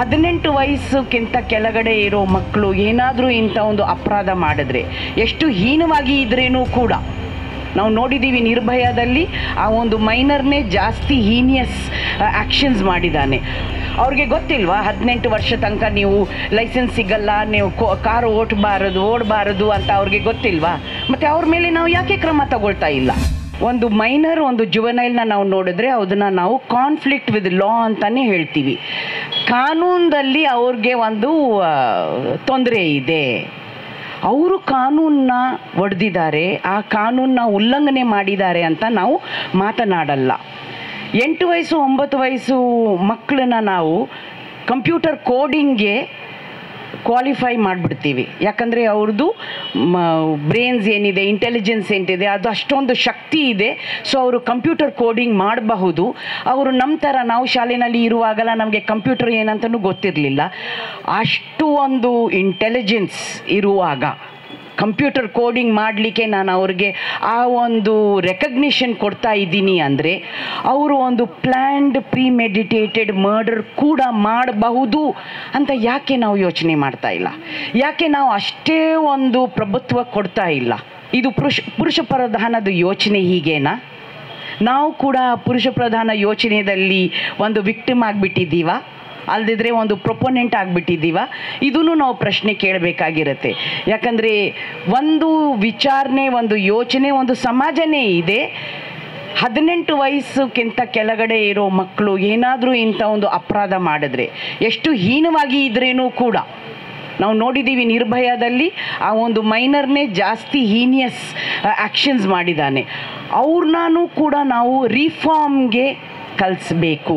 ಹದಿನೆಂಟು ವಯಸ್ಸುಕ್ಕಿಂತ ಕೆಳಗಡೆ ಇರೋ ಮಕ್ಕಳು ಏನಾದರೂ ಇಂಥ ಒಂದು ಅಪರಾಧ ಮಾಡಿದ್ರೆ ಎಷ್ಟು ಹೀನವಾಗಿ ಇದ್ರೇನೂ ಕೂಡ ನಾವು ನೋಡಿದ್ದೀವಿ ನಿರ್ಭಯದಲ್ಲಿ ಆ ಒಂದು ಮೈನರ್ನೇ ಜಾಸ್ತಿ ಹೀನಿಯಸ್ ಆ್ಯಕ್ಷನ್ಸ್ ಮಾಡಿದ್ದಾನೆ ಅವ್ರಿಗೆ ಗೊತ್ತಿಲ್ವಾ ಹದಿನೆಂಟು ವರ್ಷ ತನಕ ನೀವು ಲೈಸೆನ್ಸ್ ಸಿಗಲ್ಲ ನೀವು ಕಾರು ಓಟಬಾರದು ಓಡಬಾರದು ಅಂತ ಅವ್ರಿಗೆ ಗೊತ್ತಿಲ್ವಾ ಮತ್ತು ಅವ್ರ ಮೇಲೆ ನಾವು ಯಾಕೆ ಕ್ರಮ ತಗೊಳ್ತಾ ಇಲ್ಲ ಒಂದು ಮೈನರ್ ಒಂದು ಜುವನೈಲ್ನ ನಾವು ನೋಡಿದ್ರೆ ಅದನ್ನು ನಾವು ಕಾನ್ಫ್ಲಿಕ್ಟ್ ವಿತ್ ಲಾ ಅಂತಲೇ ಹೇಳ್ತೀವಿ ಕಾನೂನದಲ್ಲಿ ಅವ್ರಿಗೆ ಒಂದು ತೊಂದರೆ ಇದೆ ಅವರು ಕಾನೂನನ್ನ ಒಡೆದಿದ್ದಾರೆ ಆ ಕಾನೂನನ್ನ ಉಲ್ಲಂಘನೆ ಮಾಡಿದ್ದಾರೆ ಅಂತ ನಾವು ಮಾತನಾಡಲ್ಲ ಎಂಟು ವಯಸ್ಸು ಒಂಬತ್ತು ವಯಸ್ಸು ಮಕ್ಕಳನ್ನ ನಾವು ಕಂಪ್ಯೂಟರ್ ಕೋಡಿಂಗ್ಗೆ ಕ್ವಾಲಿಫೈ ಮಾಡಿಬಿಡ್ತೀವಿ ಯಾಕಂದರೆ ಅವ್ರದ್ದು ಬ್ರೈನ್ಸ್ ಏನಿದೆ ಇಂಟೆಲಿಜೆನ್ಸ್ ಏನಿದೆ ಅದು ಅಷ್ಟೊಂದು ಶಕ್ತಿ ಇದೆ ಸೊ ಅವರು ಕಂಪ್ಯೂಟರ್ ಕೋಡಿಂಗ್ ಮಾಡಬಹುದು ಅವರು ನಮ್ಮ ಥರ ನಾವು ಶಾಲೆಯಲ್ಲಿ ಇರುವಾಗಲ ನಮಗೆ ಕಂಪ್ಯೂಟರ್ ಏನಂತನೂ ಗೊತ್ತಿರಲಿಲ್ಲ ಅಷ್ಟು ಒಂದು ಇಂಟೆಲಿಜೆನ್ಸ್ ಇರುವಾಗ ಕಂಪ್ಯೂಟರ್ ಕೋಡಿಂಗ್ ಮಾಡಲಿಕ್ಕೆ ನಾನು ಅವ್ರಿಗೆ ಆ ಒಂದು ರೆಕಗ್ನಿಷನ್ ಕೊಡ್ತಾ ಇದ್ದೀನಿ ಅಂದರೆ ಅವರು ಒಂದು ಪ್ಲ್ಯಾಂಡ್ ಪ್ರೀ ಮೆಡಿಟೇಟೆಡ್ ಮರ್ಡರ್ ಕೂಡ ಮಾಡಬಹುದು ಅಂತ ಯಾಕೆ ನಾವು ಯೋಚನೆ ಮಾಡ್ತಾ ಇಲ್ಲ ಯಾಕೆ ನಾವು ಅಷ್ಟೇ ಒಂದು ಪ್ರಭುತ್ವ ಕೊಡ್ತಾ ಇಲ್ಲ ಇದು ಪುರುಷ ಪುರುಷ ಪ್ರಧಾನದ ಯೋಚನೆ ಹೀಗೇನಾ ನಾವು ಕೂಡ ಪುರುಷ ಪ್ರಧಾನ ಯೋಚನೆಯಲ್ಲಿ ಒಂದು ವಿಕ್ಟಿಮ್ ಆಗಿಬಿಟ್ಟಿದ್ದೀವ ಅಲ್ದಿದ್ರೆ ಒಂದು ಪ್ರೊಪೊನೆಂಟ್ ಆಗಿಬಿಟ್ಟಿದ್ದೀವ ಇದನ್ನು ನಾವು ಪ್ರಶ್ನೆ ಕೇಳಬೇಕಾಗಿರುತ್ತೆ ಯಾಕಂದರೆ ಒಂದು ವಿಚಾರಣೆ ಒಂದು ಯೋಚನೆ ಒಂದು ಸಮಾಜನೇ ಇದೆ ಹದಿನೆಂಟು ವಯಸ್ಸುಕ್ಕಿಂತ ಕೆಳಗಡೆ ಇರೋ ಮಕ್ಕಳು ಏನಾದರೂ ಇಂಥ ಒಂದು ಅಪರಾಧ ಮಾಡಿದ್ರೆ ಎಷ್ಟು ಹೀನವಾಗಿ ಇದ್ರೇನೂ ಕೂಡ ನಾವು ನೋಡಿದ್ದೀವಿ ನಿರ್ಭಯದಲ್ಲಿ ಆ ಒಂದು ಮೈನರ್ನೇ ಜಾಸ್ತಿ ಹೀನಿಯಸ್ ಆ್ಯಕ್ಷನ್ಸ್ ಮಾಡಿದ್ದಾನೆ ಅವ್ರನ್ನೂ ಕೂಡ ನಾವು ರಿಫಾರ್ಮ್ಗೆ ಕಲಿಸ್ಬೇಕು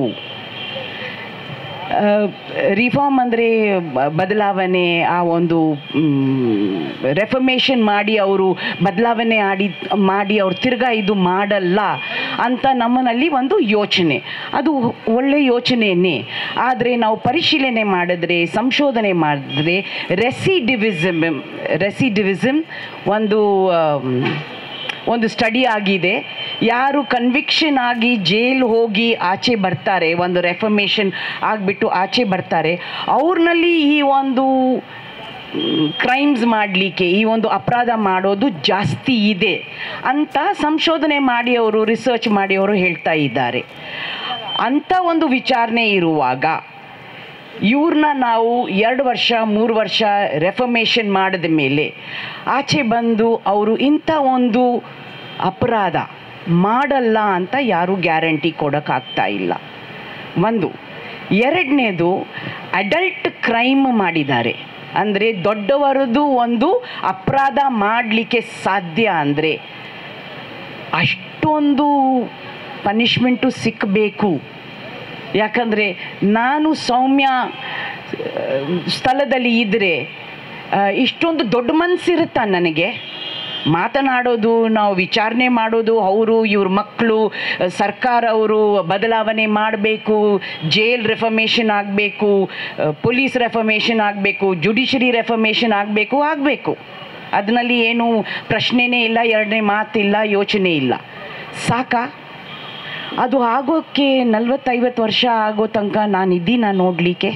ರಿಫಾರ್ಮ್ ಅಂದರೆ ಬದಲಾವಣೆ ಆ ಒಂದು ರೆಫರ್ಮೇಷನ್ ಮಾಡಿ ಅವರು ಬದಲಾವಣೆ ಆಡಿ ಮಾಡಿ ಅವ್ರು ತಿರ್ಗಾ ಇದು ಮಾಡಲ್ಲ ಅಂತ ನಮ್ಮನಲ್ಲಿ ಒಂದು ಯೋಚನೆ ಅದು ಒಳ್ಳೆ ಯೋಚನೆಯೇ ಆದರೆ ನಾವು ಪರಿಶೀಲನೆ ಮಾಡಿದ್ರೆ ಸಂಶೋಧನೆ ಮಾಡಿದ್ರೆ ರೆಸಿಡಿವಿಸಮ್ ರೆಸಿಡಿವಿಸಮ್ ಒಂದು ಆಮ್, ಒಂದು ಸ್ಟಡಿ ಆಗಿದೆ ಯಾರು ಕನ್ವಿಕ್ಷನ್ ಆಗಿ ಜೈಲ್ ಹೋಗಿ ಆಚೆ ಬರ್ತಾರೆ ಒಂದು ರೆಫರ್ಮೇಷನ್ ಆಗಿಬಿಟ್ಟು ಆಚೆ ಬರ್ತಾರೆ ಅವ್ರನ್ನಲ್ಲಿ ಈ ಒಂದು ಕ್ರೈಮ್ಸ್ ಮಾಡಲಿಕ್ಕೆ ಈ ಒಂದು ಅಪರಾಧ ಮಾಡೋದು ಜಾಸ್ತಿ ಇದೆ ಅಂತ ಸಂಶೋಧನೆ ಮಾಡಿ ಅವರು ರಿಸರ್ಚ್ ಮಾಡಿ ಅವರು ಹೇಳ್ತಾ ಇದ್ದಾರೆ ಅಂಥ ಒಂದು ವಿಚಾರಣೆ ಇರುವಾಗ ಇವ್ರನ್ನ ನಾವು ಎರಡು ವರ್ಷ ಮೂರು ವರ್ಷ ರೆಫರ್ಮೇಷನ್ ಮಾಡಿದ ಮೇಲೆ ಆಚೆ ಬಂದು ಅವರು ಇಂಥ ಒಂದು ಅಪರಾಧ ಮಾಡಲ್ಲ ಅಂತ ಯಾರೂ ಗ್ಯಾರಂಟಿ ಕೊಡೋಕ್ಕಾಗ್ತಾ ಇಲ್ಲ ಒಂದು ಎರಡನೇದು ಅಡಲ್ಟ್ ಕ್ರೈಮ್ ಮಾಡಿದ್ದಾರೆ ಅಂದರೆ ದೊಡ್ಡವರದು ಒಂದು ಅಪರಾಧ ಮಾಡಲಿಕ್ಕೆ ಸಾಧ್ಯ ಅಂದರೆ ಅಷ್ಟೊಂದು ಪನಿಷ್ಮೆಂಟು ಸಿಕ್ಕಬೇಕು ಯಾಕಂದರೆ ನಾನು ಸೌಮ್ಯ ಆ, ಸ್ಥಳದಲ್ಲಿ ಇದ್ದರೆ ಇಷ್ಟೊಂದು ದೊಡ್ಡ ಮನಸ್ಸಿರುತ್ತಾ ನನಗೆ ಮಾತನಾಡೋದು ನಾವು ವಿಚಾರಣೆ ಮಾಡೋದು ಅವರು ಇವ್ರ ಮಕ್ಕಳು ಸರ್ಕಾರ ಅವರು ಬದಲಾವಣೆ ಮಾಡಬೇಕು ಜೈಲ್ ರೆಫರ್ಮೇಷನ್ ಆಗಬೇಕು ಪೊಲೀಸ್ ರೆಫರ್ಮೇಷನ್ ಆಗಬೇಕು ಜುಡಿಷರಿ ರೆಫರ್ಮೇಷನ್ ಆಗಬೇಕು ಆಗಬೇಕು ಅದರಲ್ಲಿ ಏನು ಪ್ರಶ್ನೆನೇ ಇಲ್ಲ ಎರಡನೇ ಮಾತಿಲ್ಲ ಯೋಚನೆ ಇಲ್ಲ ಸಾಕಾ ಅದು ಆಗೋಕ್ಕೆ ನಲ್ವತ್ತೈವತ್ತು ವರ್ಷ ಆಗೋ ತನಕ ನಾನು ಇದ್ದೀನ ನೋಡಲಿಕ್ಕೆ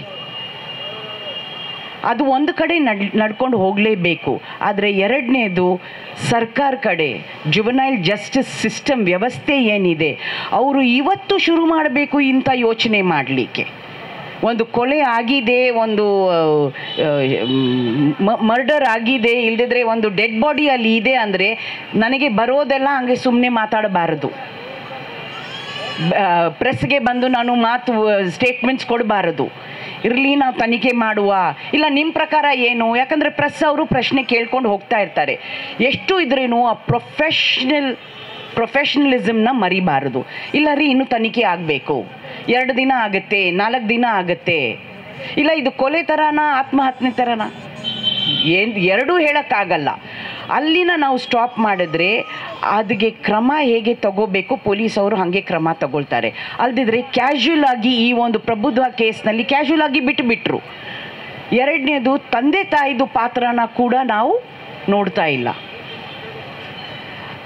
ಅದು ಒಂದು ಕಡೆ ನಡ್ ನಡ್ಕೊಂಡು ಹೋಗಲೇಬೇಕು ಆದರೆ ಎರಡನೇದು ಸರ್ಕಾರ ಕಡೆ ಜುವನೈಲ್ ಜಸ್ಟಿಸ್ ಸಿಸ್ಟಮ್ ವ್ಯವಸ್ಥೆ ಏನಿದೆ ಅವರು ಇವತ್ತು ಶುರು ಮಾಡಬೇಕು ಇಂಥ ಯೋಚನೆ ಮಾಡಲಿಕ್ಕೆ ಒಂದು ಕೊಲೆ ಆಗಿದೆ ಒಂದು ಮರ್ಡರ್ ಆಗಿದೆ ಇಲ್ಲದಿದ್ರೆ ಒಂದು ಡೆಡ್ ಬಾಡಿ ಅಲ್ಲಿ ಇದೆ ಅಂದರೆ ನನಗೆ ಬರೋದೆಲ್ಲ ಹಂಗೆ ಸುಮ್ಮನೆ ಮಾತಾಡಬಾರದು ಪ್ರೆಸ್ಗೆ ಬಂದು ನಾನು ಮಾತು ಸ್ಟೇಟ್ಮೆಂಟ್ಸ್ ಕೊಡಬಾರದು ಇರಲಿ ನಾವು ತನಿಖೆ ಮಾಡುವ ಇಲ್ಲ ನಿಮ್ಮ ಪ್ರಕಾರ ಏನು ಯಾಕಂದರೆ ಪ್ರೆಸ್ ಅವರು ಪ್ರಶ್ನೆ ಕೇಳ್ಕೊಂಡು ಹೋಗ್ತಾ ಇರ್ತಾರೆ ಎಷ್ಟು ಇದ್ರೇನು ಆ ಪ್ರೊಫೆಷ್ನಲ್ ಪ್ರೊಫೆಷ್ನಲಿಸಮ್ನ ಮರಿಬಾರದು ಇಲ್ಲ ರೀ ಇನ್ನೂ ತನಿಖೆ ಆಗಬೇಕು ಎರಡು ದಿನ ಆಗುತ್ತೆ ನಾಲ್ಕು ದಿನ ಆಗುತ್ತೆ ಇಲ್ಲ ಇದು ಕೊಲೆ ಥರನಾ ಆತ್ಮಹತ್ಯೆ ಥರನಾ ಏನು ಎರಡೂ ಹೇಳೋಕ್ಕಾಗಲ್ಲ ಅಲ್ಲಿನ ನಾವು ಸ್ಟಾಪ್ ಮಾಡಿದ್ರೆ ಅದಕ್ಕೆ ಕ್ರಮ ಹೇಗೆ ತಗೋಬೇಕು ಪೊಲೀಸ್ ಅವರು ಹಾಗೆ ಕ್ರಮ ತಗೊಳ್ತಾರೆ ಅಲ್ದಿದ್ರೆ ಕ್ಯಾಶುಯಲ್ ಆಗಿ ಈ ಒಂದು ಪ್ರಬುದ್ಧ ಕೇಸ್ನಲ್ಲಿ ಕ್ಯಾಶುಯಲ್ ಆಗಿ ಬಿಟ್ಟುಬಿಟ್ರು ಎರಡನೇದು ತಂದೆ ತಾಯಿದು ಪಾತ್ರನ ಕೂಡ ನಾವು ನೋಡ್ತಾ ಇಲ್ಲ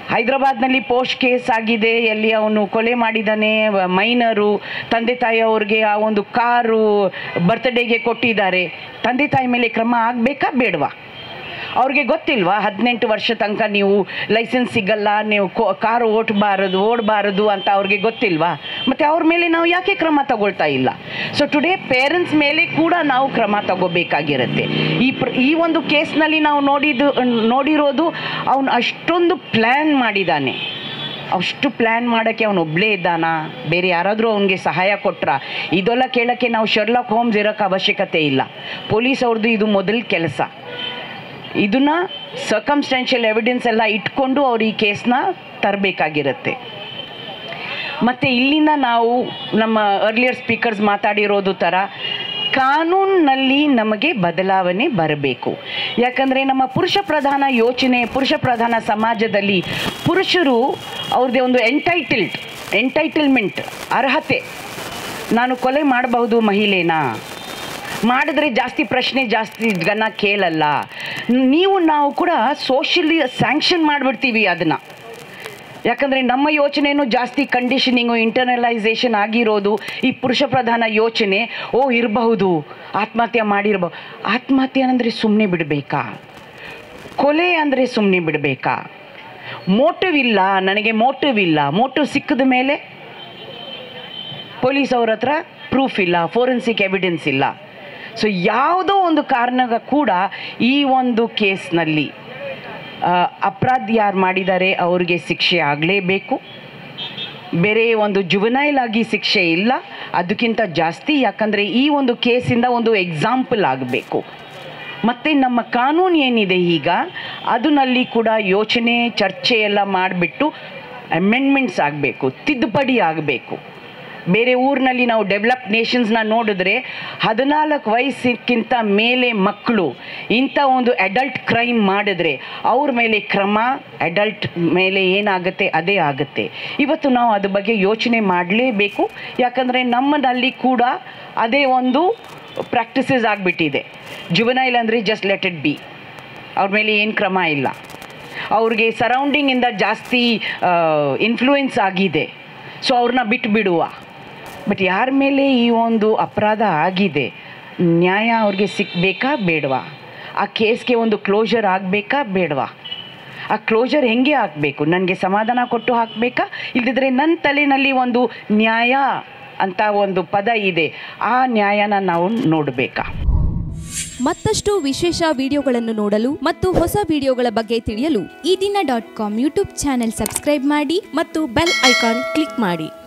ಹೈದರಾಬಾದ್ನಲ್ಲಿ ಪೋಸ್ಟ್ ಕೇಸ್ ಆಗಿದೆ ಎಲ್ಲಿ ಅವನು ಕೊಲೆ ಮಾಡಿದ್ದಾನೆ ವ- ಮೈನರು ತಂದೆ ತಾಯಿ ಅವ್ರಿಗೆ ಆ ಒಂದು ಕಾರು ಬರ್ತ್ಡೇಗೆ ಕೊಟ್ಟಿದ್ದಾರೆ ತಂದೆ ತಾಯಿ ಮೇಲೆ ಕ್ರಮ ಆಗಬೇಕಾ ಬೇಡವಾ ಅವ್ರಿಗೆ ಗೊತ್ತಿಲ್ವಾ ಹದಿನೆಂಟು ವರ್ಷ ತನಕ ನೀವು ಲೈಸೆನ್ಸ್ ಸಿಗಲ್ಲ ನೀವು ಕೊ- ಕಾರು ಓಟಬಾರದು ಓಡಬಾರದು ಅಂತ ಅವ್ರಿಗೆ ಗೊತ್ತಿಲ್ವಾ ಮತ್ತು ಅವ್ರ ಮೇಲೆ ನಾವು ಯಾಕೆ ಕ್ರಮ ತಗೊಳ್ತಾ ಇಲ್ಲ ಸೊ ಟುಡೇ ಪೇರೆಂಟ್ಸ್ ಮೇಲೆ ಕೂಡ ನಾವು ಕ್ರಮ ತಗೋಬೇಕಾಗಿರುತ್ತೆ ಈ ಪ್ರ ಈ ಒಂದು ಕೇಸ್ನಲ್ಲಿ ನಾವು ನೋಡಿದ್ದು ನೋಡಿರೋದು ಅವನು ಅಷ್ಟೊಂದು ಪ್ಲ್ಯಾನ್ ಮಾಡಿದ್ದಾನೆ ಅಷ್ಟು ಪ್ಲ್ಯಾನ್ ಮಾಡೋಕ್ಕೆ ಅವನು ಒಬ್ಬಳೇ ಇದ್ದಾನ ಬೇರೆ ಯಾರಾದರೂ ಅವನಿಗೆ ಸಹಾಯ ಕೊಟ್ರ ಇದೆಲ್ಲ ಕೇಳೋಕ್ಕೆ ನಾವು ಶರ್ಲಾಕ್ ಹೋಮ್ಸ್ ಇರೋಕ್ಕೆ ಅವಶ್ಯಕತೆ ಇಲ್ಲ ಪೊಲೀಸ್ ಅವ್ರದ್ದು ಇದು ಮೊದಲ ಕೆಲಸ ಇದನ್ನ ಸರ್ಕಮ್ಸ್ಟೆನ್ಷಿಯಲ್ ಎವಿಡೆನ್ಸ್ ಎಲ್ಲ ಇಟ್ಕೊಂಡು ಅವ್ರು ಈ ಕೇಸ್ನ ತರಬೇಕಾಗಿರುತ್ತೆ ಮತ್ತು ಇಲ್ಲಿಂದ ನಾವು ನಮ್ಮ ಅರ್ಲಿಯರ್ ಸ್ಪೀಕರ್ಸ್ ಮಾತಾಡಿರೋದು ಥರ ಕಾನೂನಿನಲ್ಲಿ ನಮಗೆ ಬದಲಾವಣೆ ಬರಬೇಕು ಯಾಕಂದರೆ ನಮ್ಮ ಪುರುಷ ಪ್ರಧಾನ ಯೋಚನೆ ಪುರುಷ ಪ್ರಧಾನ ಸಮಾಜದಲ್ಲಿ ಪುರುಷರು ಅವ್ರದ್ದೇ ಒಂದು ಎಂಟೈಟಿಲ್ಡ್ ಎಂಟೈಟಲ್ಮೆಂಟ್ ಅರ್ಹತೆ ನಾನು ಕೊಲೆ ಮಾಡಬಹುದು ಮಹಿಳೆನಾ ಮಾಡಿದ್ರೆ ಜಾಸ್ತಿ ಪ್ರಶ್ನೆ ಜಾಸ್ತಿ ಜನ ಕೇಳಲ್ಲ ನೀವು ನಾವು ಕೂಡ ಸೋಷಿಯಲಿ ಸ್ಯಾಂಕ್ಷನ್ ಮಾಡಿಬಿಡ್ತೀವಿ ಅದನ್ನು ಯಾಕಂದರೆ ನಮ್ಮ ಯೋಚನೆಯೂ ಜಾಸ್ತಿ ಕಂಡೀಷನಿಂಗು ಇಂಟರ್ನಲೈಸೇಷನ್ ಆಗಿರೋದು ಈ ಪುರುಷ ಪ್ರಧಾನ ಯೋಚನೆ ಓ ಇರಬಹುದು ಆತ್ಮಹತ್ಯೆ ಮಾಡಿರ್ಬೋದು ಆತ್ಮಹತ್ಯೆ ಅಂದರೆ ಸುಮ್ಮನೆ ಬಿಡಬೇಕಾ ಕೊಲೆ ಅಂದರೆ ಸುಮ್ಮನೆ ಬಿಡಬೇಕಾ ಮೋಟಿವ್ ಇಲ್ಲ ನನಗೆ ಮೋಟಿವ್ ಇಲ್ಲ ಮೋಟಿವ್ ಸಿಕ್ಕಿದ ಮೇಲೆ ಪೊಲೀಸ್ ಅವ್ರ ಹತ್ರ ಪ್ರೂಫ್ ಇಲ್ಲ ಫೋರೆನ್ಸಿಕ್ ಎವಿಡೆನ್ಸ್ ಇಲ್ಲ ಸೊ ಯಾವುದೋ ಒಂದು ಕಾರಣ ಕೂಡ ಈ ಒಂದು ಕೇಸ್ನಲ್ಲಿ ಆ, ಅಪರಾಧ ಯಾರು ಮಾಡಿದ್ದಾರೆ ಅವ್ರಿಗೆ ಶಿಕ್ಷೆ ಆಗಲೇಬೇಕು ಬೇರೆ ಒಂದು ಜುವನೈಲ್ ಆಗಿ ಶಿಕ್ಷೆ ಇಲ್ಲ ಅದಕ್ಕಿಂತ ಜಾಸ್ತಿ ಯಾಕಂದರೆ ಈ ಒಂದು ಕೇಸಿಂದ ಒಂದು ಎಕ್ಸಾಂಪಲ್ ಆಗಬೇಕು ಮತ್ತು ನಮ್ಮ ಕಾನೂನು ಏನಿದೆ ಈಗ ಅದರಲ್ಲಿ ಕೂಡ ಯೋಚನೆ ಚರ್ಚೆ ಎಲ್ಲ ಮಾಡಿಬಿಟ್ಟು ಅಮೆಂಡ್ಮೆಂಟ್ಸ್ ಆಗಬೇಕು ತಿದ್ದುಪಡಿ ಆಗಬೇಕು ಬೇರೆ ಊರಿನಲ್ಲಿ ನಾವು ಡೆವಲಪ್ ನೇಷನ್ಸ್ನ ನೋಡಿದ್ರೆ ಹದಿನಾಲ್ಕು ವಯಸ್ಸಿಗಿಂತ ಮೇಲೆ ಮಕ್ಕಳು ಇಂಥ ಒಂದು ಅಡಲ್ಟ್ ಕ್ರೈಮ್ ಮಾಡಿದ್ರೆ ಅವ್ರ ಮೇಲೆ ಕ್ರಮ ಅಡಲ್ಟ್ ಮೇಲೆ ಏನಾಗುತ್ತೆ ಅದೇ ಆಗುತ್ತೆ ಇವತ್ತು ನಾವು ಅದ್ರ ಬಗ್ಗೆ ಯೋಚನೆ ಮಾಡಲೇಬೇಕು ಯಾಕಂದರೆ ನಮ್ಮಲ್ಲಿ ಕೂಡ ಅದೇ ಒಂದು ಪ್ರಾಕ್ಟಿಸಸ್ ಆಗಿಬಿಟ್ಟಿದೆ ಜುವನೈಲ್ ಅಂದರೆ ಜಸ್ಟ್ ಲೆಟ್ ಇಟ್ ಬಿ ಅವ್ರ ಮೇಲೆ ಏನು ಕ್ರಮ ಇಲ್ಲ ಅವ್ರಿಗೆ ಸರೌಂಡಿಂಗಿಂದ ಜಾಸ್ತಿ ಇನ್ಫ್ಲೂಯೆನ್ಸ್ ಆಗಿದೆ ಸೊ ಅವ್ರನ್ನ ಬಿಟ್ಟು ಬಿಡುವ ಬಟ್ ಯಾರ ಮೇಲೆ ಈ ಒಂದು ಅಪರಾಧ ಆಗಿದೆ ನ್ಯಾಯ ಅವ್ರಿಗೆ ಸಿಕ್ಕಬೇಕಾ ಬೇಡವಾ ಆ ಕೇಸ್ಗೆ ಒಂದು ಕ್ಲೋಜರ್ ಆಗಬೇಕಾ ಬೇಡವಾ ಆ ಕ್ಲೋಜರ್ ಹೆಂಗೆ ಹಾಕಬೇಕು ನನಗೆ ಸಮಾಧಾನ ಕೊಟ್ಟು ಹಾಕಬೇಕಾ ಇಲ್ಲದಿದ್ರೆ ನನ್ನ ತಲೆಯಲ್ಲಿ ಒಂದು ನ್ಯಾಯ ಅಂತ ಒಂದು ಪದ ಇದೆ ಆ ನ್ಯಾಯನ ನಾವು ನೋಡಬೇಕಾ ಮತ್ತಷ್ಟು ವಿಶೇಷ ವಿಡಿಯೋಗಳನ್ನು ನೋಡಲು ಮತ್ತು ಹೊಸ ವಿಡಿಯೋಗಳ ಬಗ್ಗೆ ತಿಳಿಯಲು Ee Dina dot com YouTube channel subscribe ಮಾಡಿ ಮತ್ತು ಬೆಲ್ ಐಕಾನ್ ಕ್ಲಿಕ್ ಮಾಡಿ